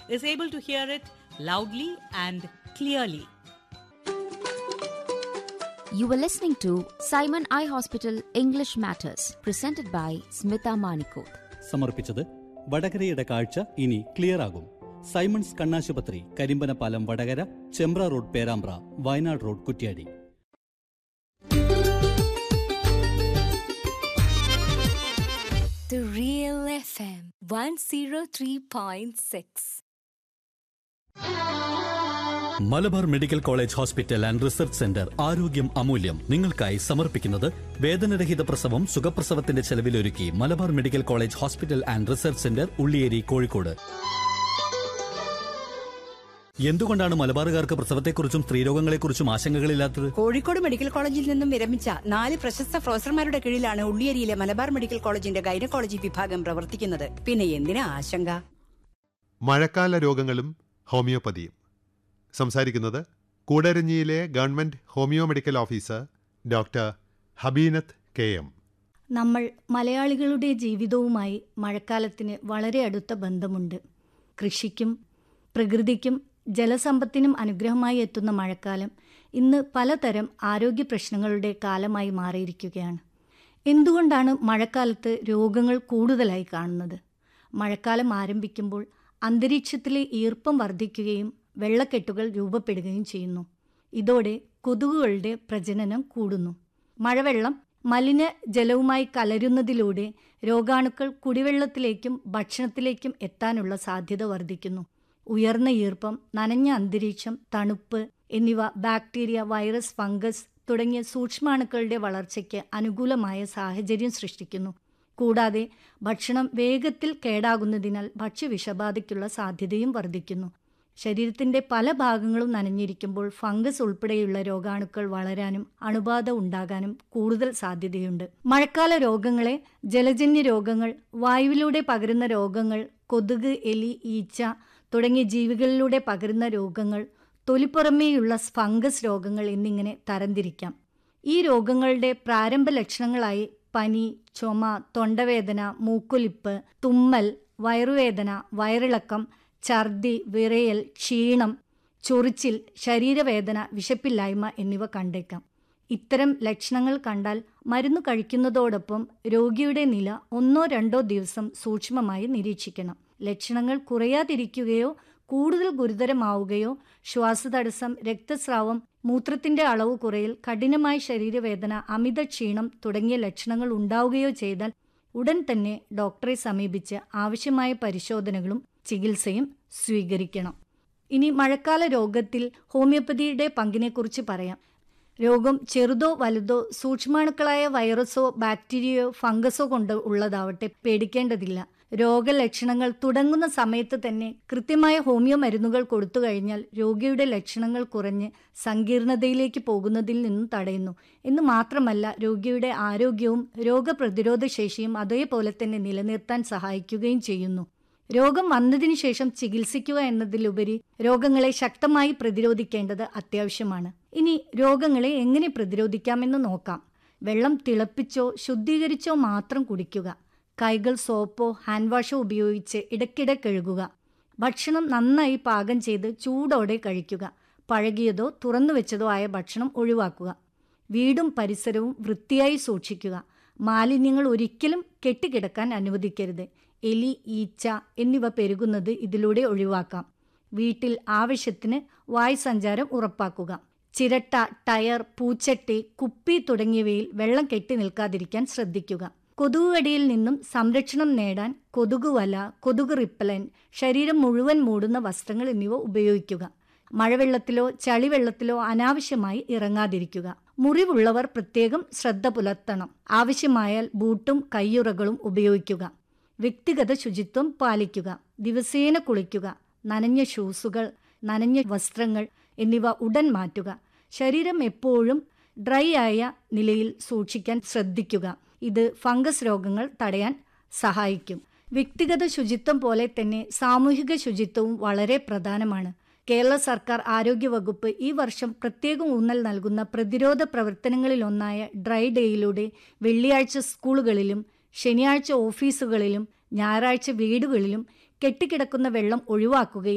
is able to hear it loudly and clearly. You were listening to Simon Eye Hospital English Matters, presented by Smita Manikoth. സമർപ്പിച്ചത് വടകരയുടെ കാഴ്ച ഇനി clear ആകും Simon's കണ്ണാശുപത്രി Karimbanapalam Vadakara Chembra road Perambra Wayanad road Kuttiady The Real FM 103.6. Malabar medical college hospital and research centre ആരോഗ്യം അമൂല്യം നിങ്ങൾക്കായി സമർപ്പിക്കുന്നത് വേദനരഹിത പ്രസവം സുഖപ്രസവത്തിന്റെ ചെലവിലൊരുക്കി Malabar medical college hospital and research centre Ulliyeri Kozhikode എന്തുകൊണ്ടാണ് മലബാറുകാർക്ക് പ്രസവത്തെക്കുറിച്ചും സ്ത്രീരോഗങ്ങളെക്കുറിച്ചും ആശങ്കകളില്ലാത്തത് കോഴിക്കോട് മെഡിക്കൽ കോളേജിൽ നിന്നും വിരമിച്ച നാല് പ്രശസ്ത പ്രൊഫസർമാരുടെ കീഴിലാണ് ഉള്ളിയേരിയിലെ മലബാർ മെഡിക്കൽ കോളേജിന്റെ ഗൈനക്കോളജി വിഭാഗം പ്രവർത്തിക്കുന്നത് പിന്നെ എന്തിനാ ആശങ്ക മഴക്കാല രോഗങ്ങളും ഹോമിയോപ്പതിയും സംസാരിക്കുന്നത് കൂടരഞ്ഞിയിലെ government homeo medical officer doctor Habeenath K M നമ്മൾ മലയാളികളുടെ ജീവിതവുമായി മഴക്കാലത്തിന് വളരെ അടുത്ത ബന്ധമുണ്ട് കൃഷിക്കും പ്രകൃതിക്കും ജലസമ്പത്തിനും അനുഗ്രഹമായി എത്തുന്ന മഴക്കാലം ഇന്ന് പലതരം ആരോഗ്യ പ്രശ്നങ്ങളുടെ കാലമായി മാറിയിരിക്കുകയാണ് എന്തുകൊണ്ടാണ് മഴക്കാലത്ത് രോഗങ്ങൾ കൂടുതലായി കാണുന്നത് മഴക്കാലം ആരംഭിക്കുമ്പോൾ അന്തരീക്ഷത്തിലെ ഈർപ്പം വർദ്ധിക്കുകയും വെള്ളക്കെട്ടുകൾ രൂപപ്പെടുകയും ചെയ്യുന്നു ഇതോടെ കൊതുകുകളുടെ പ്രജനനം കൂടുന്നു മഴവെള്ളം മലിന ജലവുമായി കലരുന്നതിലൂടെ രോഗാണുക്കൾ കുടിവെള്ളത്തിലേക്കും ഭക്ഷണത്തിലേക്കും എത്താനുള്ള സാധ്യത വർദ്ധിക്കുന്നു ഉയർന്ന ഈർപ്പം നനഞ്ഞ അന്തരീക്ഷം തണുപ്പ് എന്നിവ ബാക്ടീരിയ വൈറസ് ഫംഗസ് തുടങ്ങിയ സൂക്ഷ്മാണുക്കളുടെ വളർച്ചയ്ക്ക് അനുകൂലമായ സാഹചര്യം സൃഷ്ടിക്കുന്നു കൂടാതെ ഭക്ഷണം വേഗത്തിൽ കേടാകുന്നതിനാൽ ഭക്ഷ്യവിഷബാധയ്ക്കുള്ള സാധ്യതയും വർദ്ധിക്കുന്നു ശരീരത്തിന്റെ പല ഭാഗങ്ങളും നനഞ്ഞിരിക്കുമ്പോൾ ഫംഗസ് ഉൾപ്പെടെയുള്ള രോഗാണുക്കൾ വളരാനും അണുബാധ ഉണ്ടാകാനും കൂടുതൽ സാധ്യതയുണ്ട് മഴക്കാല രോഗങ്ങളെ ജലജന്യ രോഗങ്ങൾ വായുവിലൂടെ പകരുന്ന രോഗങ്ങൾ കൊതുക് എലി ഈച്ച തുടങ്ങിയ ജീവികളിലൂടെ പകരുന്ന രോഗങ്ങൾ തൊലിപ്പുറമേയുള്ള ഫംഗസ് രോഗങ്ങൾ എന്നിങ്ങനെ തരംതിരിക്കാം ഈ രോഗങ്ങളുടെ പ്രാരംഭ ലക്ഷണങ്ങളായി പനി ചുമ തൊണ്ടവേദന മൂക്കൊലിപ്പ് തുമ്മൽ വയറുവേദന വയറിളക്കം ഛർദി വിറയൽ ക്ഷീണം ചൊറിച്ചിൽ ശരീരവേദന വിശപ്പില്ലായ്മ എന്നിവ കണ്ടേക്കാം ഇത്തരം ലക്ഷണങ്ങൾ കണ്ടാൽ മരുന്ന് കഴിക്കുന്നതോടൊപ്പം രോഗിയുടെ നില ഒന്നോ രണ്ടോ ദിവസം സൂക്ഷ്മമായി നിരീക്ഷിക്കണം ലക്ഷണങ്ങൾ കുറയാതിരിക്കുകയോ കൂടുതൽ ഗുരുതരമാവുകയോ ശ്വാസതടസ്സം രക്തസ്രാവം മൂത്രത്തിന്റെ അളവ് കുറയൽ കഠിനമായ ശരീരവേദന അമിത ക്ഷീണം തുടങ്ങിയ ലക്ഷണങ്ങൾ ഉണ്ടാവുകയോ ചെയ്താൽ ഉടൻ തന്നെ ഡോക്ടറെ സമീപിച്ച് ആവശ്യമായ പരിശോധനകളും ചികിത്സയും സ്വീകരിക്കണം ഇനി മഴക്കാല രോഗത്തിൽ ഹോമിയോപ്പതിയുടെ പങ്കിനെക്കുറിച്ച് പറയാം രോഗം ചെറുതോ വലുതോ സൂക്ഷ്മാണുക്കളായ വൈറസോ ബാക്ടീരിയയോ ഫംഗസോ കൊണ്ട് ഉള്ളതാവട്ടെ പേടിക്കേണ്ടതില്ല രോഗലക്ഷണങ്ങൾ തുടങ്ങുന്ന സമയത്ത് തന്നെ കൃത്യമായ ഹോമിയോ മരുന്നുകൾ കൊടുത്തു കഴിഞ്ഞാൽ രോഗിയുടെ ലക്ഷണങ്ങൾ കുറഞ്ഞ് സങ്കീർണതയിലേക്ക് പോകുന്നതിൽ നിന്നും തടയുന്നു എന്ന് മാത്രമല്ല രോഗിയുടെ ആരോഗ്യവും രോഗപ്രതിരോധ ശേഷിയും അതേപോലെ തന്നെ നിലനിർത്താൻ സഹായിക്കുകയും ചെയ്യുന്നു രോഗം വന്നതിന് ശേഷം ചികിത്സിക്കുക എന്നതിലുപരി രോഗങ്ങളെ ശക്തമായി പ്രതിരോധിക്കേണ്ടത് അത്യാവശ്യമാണ് ഇനി രോഗങ്ങളെ എങ്ങനെ പ്രതിരോധിക്കാമെന്ന് നോക്കാം വെള്ളം തിളപ്പിച്ചോ ശുദ്ധീകരിച്ചോ മാത്രം കുടിക്കുക കൈകൾ സോപ്പോ ഹാൻഡ് വാഷോ ഉപയോഗിച്ച് ഇടയ്ക്കിടെ കഴുകുക ഭക്ഷണം നന്നായി പാകം ചെയ്ത് ചൂടോടെ കഴിക്കുക പഴകിയതോ തുറന്നു വെച്ചതോ ആയ ഭക്ഷണം ഒഴിവാക്കുക വീടും പരിസരവും വൃത്തിയായി സൂക്ഷിക്കുക മാലിന്യങ്ങൾ ഒരിക്കലും കെട്ടിക്കിടക്കാൻ അനുവദിക്കരുത് എലി ഈച്ച എന്നിവ പെരുകുന്നത് ഇതിലൂടെ ഒഴിവാക്കാം വീട്ടിൽ ആവശ്യത്തിന് വായുസഞ്ചാരം ഉറപ്പാക്കുക ചിരട്ട ടയർ പൂച്ചട്ടി കുപ്പി തുടങ്ങിയവയിൽ വെള്ളം കെട്ടി നിൽക്കാതിരിക്കാൻ ശ്രദ്ധിക്കുക കൊതുകുകടിയിൽ നിന്നും സംരക്ഷണം നേടാൻ കൊതുകുവല കൊതുക് റിപ്പലൻ ശരീരം മുഴുവൻ മൂടുന്ന വസ്ത്രങ്ങൾ എന്നിവ ഉപയോഗിക്കുക മഴവെള്ളത്തിലോ ചളിവെള്ളത്തിലോ അനാവശ്യമായി ഇറങ്ങാതിരിക്കുക മുറിവുള്ളവർ പ്രത്യേകം ശ്രദ്ധ പുലർത്തണം ആവശ്യമായാൽ ബൂട്ടും കയ്യുറകളും ഉപയോഗിക്കുക വ്യക്തിഗത ശുചിത്വം പാലിക്കുക ദിവസേന കുളിക്കുക നനഞ്ഞ ഷൂസുകൾ നനഞ്ഞ വസ്ത്രങ്ങൾ എന്നിവ ഉടൻ മാറ്റുക ശരീരം എപ്പോഴും ഡ്രൈ ആയ നിലയിൽ സൂക്ഷിക്കാൻ ശ്രദ്ധിക്കുക ഇത് ഫംഗസ് രോഗങ്ങൾ തടയാൻ സഹായിക്കും വ്യക്തിഗത ശുചിത്വം പോലെ തന്നെ സാമൂഹിക ശുചിത്വവും വളരെ പ്രധാനമാണ് കേരള സർക്കാർ ആരോഗ്യവകുപ്പ് ഈ വർഷം പ്രത്യേക ഊന്നൽ നൽകുന്ന പ്രതിരോധ പ്രവർത്തനങ്ങളിലൊന്നായ ഡ്രൈ ഡേയിലൂടെ വെള്ളിയാഴ്ച സ്കൂളുകളിലും ശനിയാഴ്ച ഓഫീസുകളിലും ഞായറാഴ്ച വീടുകളിലും കെട്ടിക്കിടക്കുന്ന വെള്ളം ഒഴിവാക്കുകയും